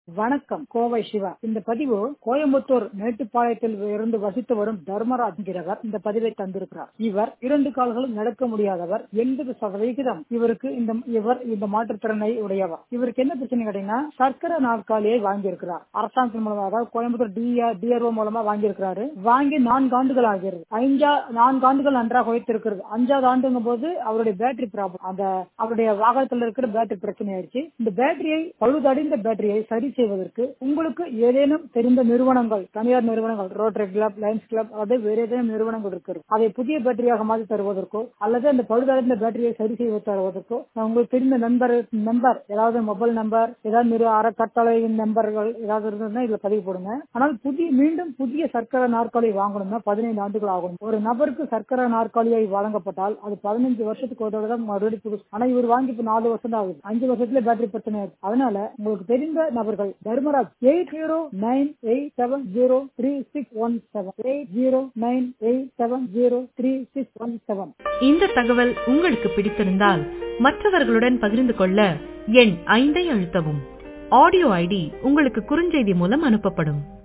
வணக்கம் கோவை சிவா இந்த பதிவு கோயம்புத்தூர் மேட்டுப்பாளையத்தில் இருந்து வசித்து வரும் தர்மராஜ் என்கிறவர் இந்த பதிவை தந்திருக்கிறார் இவர் இரண்டு கால்களும் நடக்க முடியாதவர் எண்பது சதவிகிதம் இவருக்கு இந்த இவர் இந்த மாற்றுத்திறனை உடையவர் இவருக்கு என்ன பிரச்சனை கேட்டீங்கன்னா சர்க்கரை நாற்காலியை வாங்கியிருக்கிறார் அரசாங்கத்தின் மூலமாக அதாவது கோயம்புத்தூர் டிஆர்ஓ மூலமா வாங்கியிருக்கிறாரு வாங்கி நான்கு ஆண்டுகள் ஆகிறது ஐந்தா நான்கு ஆண்டுகள் நன்றாக வைத்திருக்கிறது அஞ்சாவது ஆண்டுங்கும் போது அவருடைய பேட்டரி ப்ராப்ளம் அந்த அவருடைய வாகனத்தில் இருக்கிற பேட்டரி பிரச்சனை ஆயிடுச்சு இந்த பேட்டரியை பழுதடைந்த பேட்டரியை சரி செய்வதற்கு உங்களுக்கு ஏதேனும் தெரிந்த நிறுவனங்கள் தனியார் நிறுவனங்கள் ரோட்டரி கிளப் லைன்ஸ் கிளப் அல்லது வேறு ஏதேனும் நிறுவனங்கள் இருக்கிறது அதை புதிய பேட்டரியாக மாற்றி தருவதற்கோ அல்லது அந்த பழுதடைந்த பேட்டரியை சரி செய்து தருவதற்கோ உங்களுக்கு தெரிந்த நண்பர் நம்பர் ஏதாவது மொபைல் நம்பர் ஏதாவது நிறு அறக்கட்டளை நம்பர்கள் ஏதாவது இருந்ததுன்னா இதுல பதிவு போடுங்க ஆனால் புதிய மீண்டும் புதிய சர்க்கரை நாற்காலி வாங்கணும்னா பதினைந்து ஆண்டுகள் ஆகும் ஒரு நபருக்கு சர்க்கரை நாற்காலியை வழங்கப்பட்டால் அது பதினஞ்சு வருஷத்துக்கு ஒரு தடவை தான் மறுபடியும் புதுசு ஆனா இவர் வாங்கி இப்ப நாலு வருஷம் தான் ஆகுது அஞ்சு வருஷத்துல பேட்டரி பிரச்சனை இருக்கு அதனால உங்களுக்கு தெரிந்த நபர்கள் Dharmaraj eight zero nine eight seven zero three six one seven eight zero nine eight seven zero three six one seven இந்த தகவல் உங்களுக்கு பிடித்திருந்தால் மற்றவர்களுடன் பகிர்ந்து கொள்ள எண் ஐந்தை அழுத்தவும் ஆடியோ ஐடி உங்களுக்கு குறுஞ்செய்தி மூலம் அனுப்பப்படும்